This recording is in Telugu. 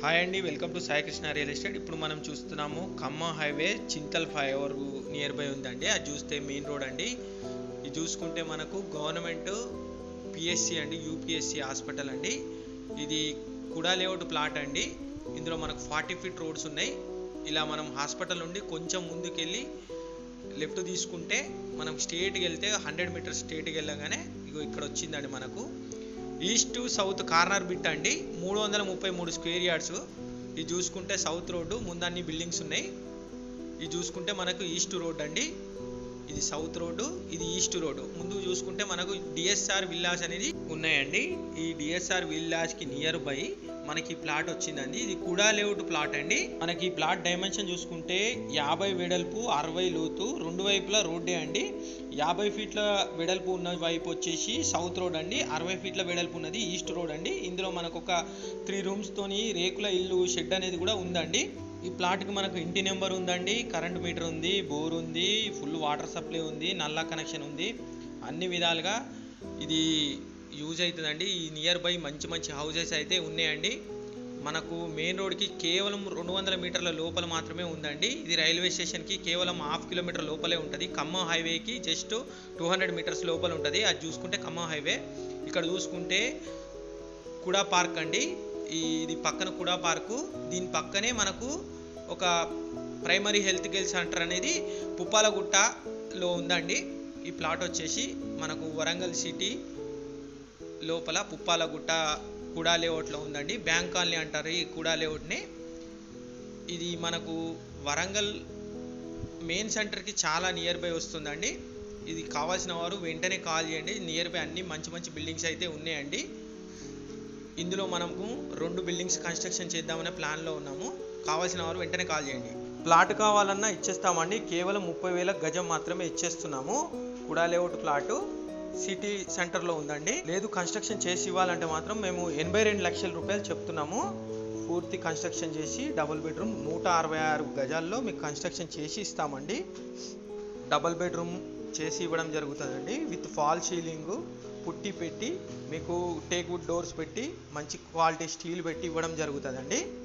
హాయ్ అండి welcome to Sai Krishna real estate ఇప్పుడు మనం చూస్తున్నాము Khammam highway Chintal flyover near by ఉందండి అది చూస్తే మెయిన్ రోడ్ అండి ఇది చూసుకుంటే మనకు గవర్నమెంట్ పిఎస్సి అండి యూపీఎస్సి హాస్పిటల్ అండి ఇది కుడా లేఅవుట్ ప్లాట్ అండి ఇందులో మనకు ఫార్టీ ఫీట్ రోడ్స్ ఉన్నాయి ఇలా మనం హాస్పిటల్ నుండి కొంచెం ముందుకెళ్ళి లెఫ్ట్ తీసుకుంటే మనం స్ట్రేట్కి వెళ్తే హండ్రెడ్ మీటర్స్ స్ట్రేట్కి వెళ్ళగానే ఇగో ఇక్కడ వచ్చిందండి మనకు ఈస్ట్ సౌత్ కార్నర్ బిట్ అండి మూడు వందల ముప్పై మూడు స్క్వేర్ యార్డ్స్ ఇది చూసుకుంటే సౌత్ రోడ్డు ముందన్ని బిల్డింగ్స్ ఉన్నాయి ఇది చూసుకుంటే మనకు ఈస్ట్ రోడ్ అండి ఇది సౌత్ రోడ్డు ఇది ఈస్ట్ రోడ్డు ముందు చూసుకుంటే మనకు డిఎస్ఆర్ విల్లాస్ అనేది ఉన్నాయండి ఈ డిఎస్ఆర్ విల్లాస్కి నియర్ బై మనకి ఈ ప్లాట్ వచ్చిందండి ఇది కుడా లేఅవుట్ ప్లాట్ అండి మనకి ఈ ప్లాట్ డైమెన్షన్ చూసుకుంటే యాభై వెడల్పు అరవై లోతు రెండు వైపులా రోడ్డే అండి యాభై ఫీట్ల వెడల్పు ఉన్న వైపు వచ్చేసి సౌత్ రోడ్ అండి అరవై ఫీట్ల వెడల్పు ఉన్నది ఈస్ట్ రోడ్ అండి ఇందులో మనకు ఒక త్రీ రూమ్స్తోని రేకుల ఇల్లు షెడ్ అనేది కూడా ఉందండి ఈ ప్లాట్కి మనకు ఇంటి నెంబర్ ఉందండి కరెంట్ మీటర్ ఉంది బోర్ ఉంది ఫుల్ వాటర్ సప్లై ఉంది నల్లా కనెక్షన్ ఉంది అన్ని విధాలుగా ఇది యూజ్ అవుతుందండి ఈ నియర్ బై మంచి మంచి హౌసెస్ అయితే ఉన్నాయండి మనకు మెయిన్ రోడ్కి కేవలం రెండు వందల మీటర్ల లోపల మాత్రమే ఉందండి ఇది రైల్వే స్టేషన్కి కేవలం హాఫ్ కిలోమీటర్ లోపలే ఉంటుంది ఖమ్మం హైవేకి జస్ట్ టూ హండ్రెడ్ మీటర్స్ లోపల ఉంటుంది అది చూసుకుంటే ఖమ్మం హైవే ఇక్కడ చూసుకుంటే కుడా పార్క్ అండి ఈ ఇది పక్కన కుడా పార్కు దీని పక్కనే మనకు ఒక ప్రైమరీ హెల్త్ కేర్ సెంటర్ అనేది పుప్పాలగుట్టలో ఉందండి ఈ ప్లాట్ వచ్చేసి మనకు వరంగల్ సిటీ లోపల పుప్పాలగుట్ట కుడా లేఅవుట్లో ఉందండి బ్యాంక్ కాలనీ అంటారు ఈ కుడా లేఅవుట్ని ఇది మనకు వరంగల్ మెయిన్ సెంటర్కి చాలా నియర్ బై వస్తుందండి ఇది కావాల్సిన వారు వెంటనే కాల్ చేయండి నియర్ బై అన్ని మంచి మంచి బిల్డింగ్స్ అయితే ఉన్నాయండి ఇందులో మనము రెండు బిల్డింగ్స్ కన్స్ట్రక్షన్ చేద్దామనే ప్లాన్లో ఉన్నాము కావాల్సిన వారు వెంటనే కాల్ చేయండి ప్లాట్ కావాలన్నా ఇచ్చేస్తామండి కేవలం ముప్పై వేల గజం మాత్రమే ఇచ్చేస్తున్నాము కుడా లేఅవుట్ ప్లాటు సిటీ సెంటర్లో ఉందండి లేదు కన్స్ట్రక్షన్ చేసి ఇవ్వాలంటే మాత్రం మేము ఎనభై రెండు లక్షల రూపాయలు చెప్తున్నాము పూర్తి కన్స్ట్రక్షన్ చేసి డబుల్ బెడ్రూమ్ నూట అరవై ఆరు గజాల్లో మీకు కన్స్ట్రక్షన్ చేసి ఇస్తామండి డబల్ బెడ్రూమ్ చేసి ఇవ్వడం జరుగుతుందండి విత్ ఫాల్ సీలింగ్ పుట్టి పెట్టి మీకు టేక్ వుడ్ డోర్స్ పెట్టి మంచి క్వాలిటీ స్టీల్ పెట్టి ఇవ్వడం జరుగుతుందండి